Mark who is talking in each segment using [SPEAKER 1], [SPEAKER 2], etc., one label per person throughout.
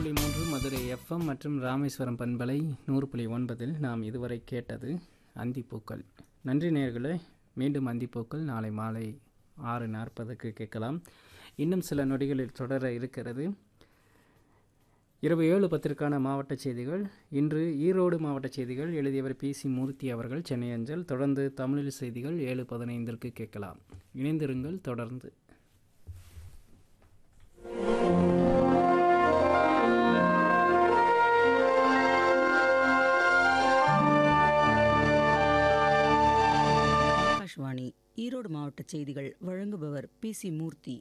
[SPEAKER 1] புள்ளி மூன்று மதுரை எஃப்எம் மற்றும் ராமேஸ்வரம் பண்பலை நூறு புள்ளி ஒன்பதில் நாம் இதுவரை கேட்டது அந்திப்பூக்கள் நன்றி நேயர்களே மீண்டும் அந்திப்பூக்கள் நாளை மாலை ஆறு நாற்பதுக்கு கேட்கலாம் இன்னும் சில நொடிகளில் தொடர இருக்கிறது இரவு ஏழு பத்திற்கான மாவட்ட செய்திகள் இன்று ஈரோடு மாவட்ட செய்திகள் எழுதியவர் பி சி மூர்த்தி அவர்கள் சென்னை அஞ்சல் தொடர்ந்து தமிழில் செய்திகள் ஏழு பதினைந்திற்கு கேட்கலாம் இணைந்திருங்கள் தொடர்ந்து
[SPEAKER 2] ஆகாஷ்வாணி ஈரோடு மாவட்ட செய்திகள் வழங்குபவர் பி சி மூர்த்தி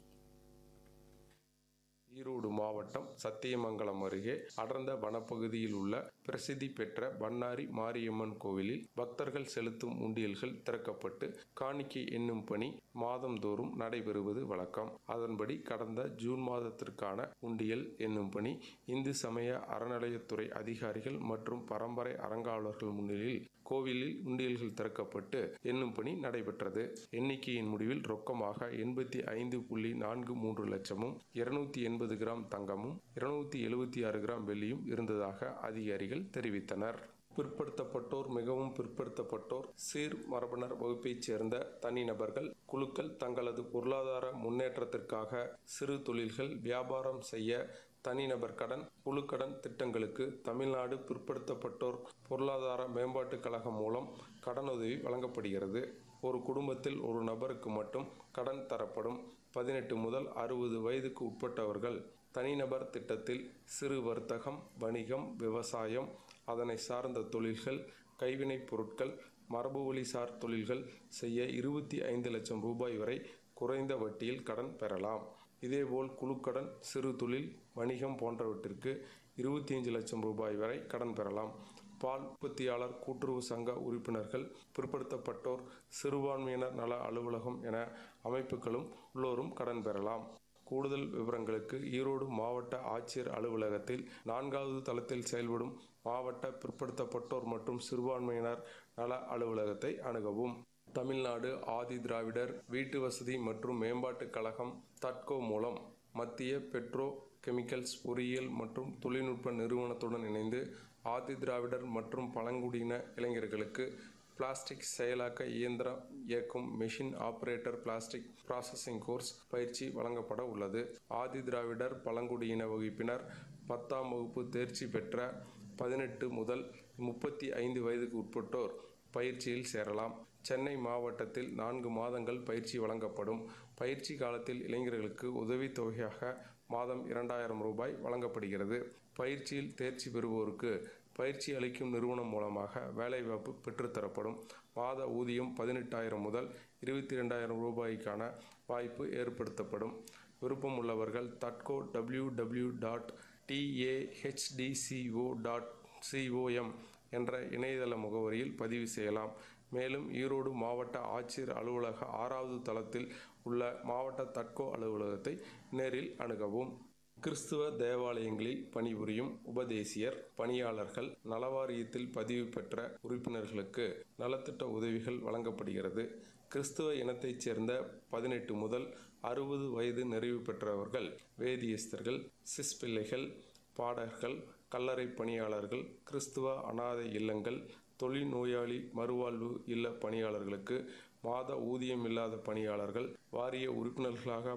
[SPEAKER 3] ஈரோடு மாவட்டம் சத்தியமங்கலம் அருகே அடர்ந்த வனப்பகுதியில் உள்ள பிரசித்தி பெற்ற பண்ணாரி மாரியம்மன் கோவிலில் பக்தர்கள் செலுத்தும் உண்டியல்கள் திறக்கப்பட்டு காணிக்கை என்னும் பணி மாதந்தோறும் நடைபெறுவது வழக்கம் அதன்படி கடந்த ஜூன் மாதத்திற்கான உண்டியல் என்னும் பணி இந்து சமய அறநிலையத்துறை அதிகாரிகள் மற்றும் பரம்பரை அறங்காவலர்கள் முன்னிலையில் கோவிலில் உண்டியல்கள் திறக்கப்பட்டு என்னும் பணி நடைபெற்றது எண்ணிக்கையின் முடிவில் ரொக்கமாக எண்பத்தி ஐந்து புள்ளி நான்கு மூன்று லட்சமும் இருநூத்தி எண்பது கிராம் தங்கமும் இருநூத்தி எழுபத்தி ஆறு கிராம் வெள்ளியும் இருந்ததாக அதிகாரிகள் தெரிவித்தனர் பிற்படுத்தப்பட்டோர் மிகவும் பிற்படுத்தப்பட்டோர் சீர் மரபினர் வகுப்பைச் சேர்ந்த தனிநபர்கள் குழுக்கள் தங்களது பொருளாதார முன்னேற்றத்திற்காக சிறு தொழில்கள் வியாபாரம் செய்ய தனிநபர் கடன் குழுக்கடன் திட்டங்களுக்கு தமிழ்நாடு பிற்படுத்தப்பட்டோர் பொருளாதார மேம்பாட்டுக் கழகம் மூலம் கடனுதவி வழங்கப்படுகிறது ஒரு குடும்பத்தில் ஒரு நபருக்கு மட்டும் கடன் தரப்படும் பதினெட்டு முதல் அறுபது வயதுக்கு உட்பட்டவர்கள் தனிநபர் திட்டத்தில் சிறு வர்த்தகம் வணிகம் விவசாயம் அதனை சார்ந்த தொழில்கள் கைவினைப் பொருட்கள் மரபுவழி சார் தொழில்கள் செய்ய இருபத்தி ஐந்து லட்சம் ரூபாய் வரை குறைந்த வட்டியில் கடன் பெறலாம் இதேபோல் குழுக்கடன் சிறு தொழில் வணிகம் போன்றவற்றிற்கு இருபத்தி ஐந்து லட்சம் ரூபாய் வரை கடன் பெறலாம் பால் உற்பத்தியாளர் கூட்டுறவு சங்க உறுப்பினர்கள் பிற்படுத்தப்பட்டோர் சிறுபான்மையினர் நல அலுவலகம் என அமைப்புகளும் உள்ளோரும் கடன் பெறலாம் கூடுதல் விவரங்களுக்கு ஈரோடு மாவட்ட ஆட்சியர் அலுவலகத்தில் நான்காவது தளத்தில் செயல்படும் மாவட்ட பிற்படுத்தப்பட்டோர் மற்றும் சிறுபான்மையினர் நல அலுவலகத்தை அணுகவும் தமிழ்நாடு ஆதி திராவிடர் வீட்டு வசதி மற்றும் மேம்பாட்டுக் கழகம் தட்கோ மூலம் மத்திய பெட்ரோ கெமிக்கல்ஸ் பொறியியல் மற்றும் தொழில்நுட்ப நிறுவனத்துடன் இணைந்து ஆதி திராவிடர் மற்றும் பழங்குடியின இளைஞர்களுக்கு பிளாஸ்டிக் செயலாக்க இயந்திரம் இயக்கும் machine operator plastic processing course பயிற்சி வழங்கப்பட உள்ளது ஆதி திராவிடர் பழங்குடியின வகுப்பினர் பத்தாம் வகுப்பு தேர்ச்சி பெற்ற பதினெட்டு முதல் முப்பத்தி ஐந்து வயதுக்கு உட்பட்டோர் பயிற்சியில் சேரலாம் சென்னை மாவட்டத்தில் நான்கு மாதங்கள் பயிற்சி வழங்கப்படும் பயிற்சி காலத்தில் இளைஞர்களுக்கு உதவித்தொகையாக மாதம் இரண்டாயிரம் ரூபாய் வழங்கப்படுகிறது பயிற்சியில் தேர்ச்சி பெறுவோருக்கு பயிற்சி அளிக்கும் நிறுவனம் மூலமாக வேலைவாய்ப்பு பெற்றுத்தரப்படும் மாத ஊதியம் பதினெட்டாயிரம் முதல் இருபத்தி ரெண்டாயிரம் ரூபாய்க்கான வாய்ப்பு ஏற்படுத்தப்படும் விருப்பம் உள்ளவர்கள் தட்கோ W W dot TAHDCO dot COM என்ற இணையதள முகவரியில் பதிவு செய்யலாம் மேலும் ஈரோடு மாவட்ட ஆட்சியர் அலுவலக ஆறாவது தளத்தில் உள்ள மாவட்ட தட்கோ அலுவலகத்தை நேரில் அணுகவும் கிறிஸ்துவ தேவாலயங்களில் பணிபுரியும் உபதேசியர் பணியாளர்கள் நலவாரியத்தில் பதிவு பெற்ற உறுப்பினர்களுக்கு நலத்திட்ட உதவிகள் வழங்கப்படுகிறது கிறிஸ்துவ இனத்தைச் சேர்ந்த பதினெட்டு முதல் அறுபது வயது நிறைவு பெற்றவர்கள் வேதியஸ்தர்கள் சிஸ் பிள்ளைகள் பாடகர்கள் கல்லறை பணியாளர்கள் கிறிஸ்துவ அனாதை இல்லங்கள் தொழில் நோயாளி மறுவாழ்வு இல்ல பணியாளர்களுக்கு மாத ஊதியம் இல்லாத பணியாளர்கள் வாரிய உறுப்பினர்களாக